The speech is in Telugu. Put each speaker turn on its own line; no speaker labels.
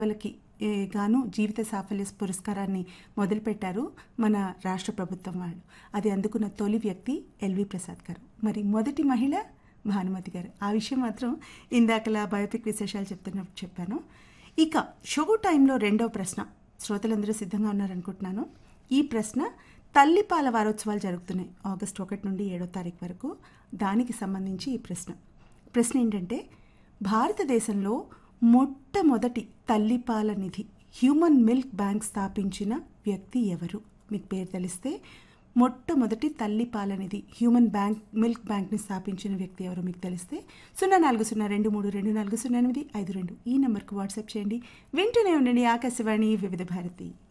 వాళ్ళకి ఏ, గాను జీవిత సాఫల్య పురస్కారాన్ని మొదలుపెట్టారు మన రాష్ట్ర ప్రభుత్వం వాళ్ళు అది అందుకున్న తొలి వ్యక్తి ఎల్వి ప్రసాద్ గారు మరి మొదటి మహిళ భానుమతి గారు ఆ విషయం మాత్రం ఇందాకలా బయోపిక్ విశేషాలు చెప్తున్నప్పుడు చెప్పాను ఇక షో టైంలో రెండవ ప్రశ్న శ్రోతలందరూ సిద్ధంగా ఉన్నారనుకుంటున్నాను ఈ ప్రశ్న తల్లిపాల వారోత్సవాలు జరుగుతున్నాయి ఆగస్టు ఒకటి నుండి ఏడో తారీఖు వరకు దానికి సంబంధించి ఈ ప్రశ్న ప్రశ్న ఏంటంటే భారతదేశంలో మొట్టమొదటి తల్లిపాల నిధి హ్యూమన్ మిల్క్ బ్యాంక్ స్థాపించిన వ్యక్తి ఎవరు మీకు పేరు తెలిస్తే మొట్టమొదటి తల్లిపాల నిధి హ్యూమన్ బ్యాంక్ మిల్క్ బ్యాంక్ని స్థాపించిన వ్యక్తి ఎవరో మీకు తెలిస్తే సున్నా నాలుగు సున్నా రెండు మూడు రెండు నాలుగు సున్నా ఎనిమిది ఐదు రెండు ఈ నెంబర్కి వాట్సాప్ చేయండి వింటూనే ఉండండి ఆకాశవాణి వివిధ భారతి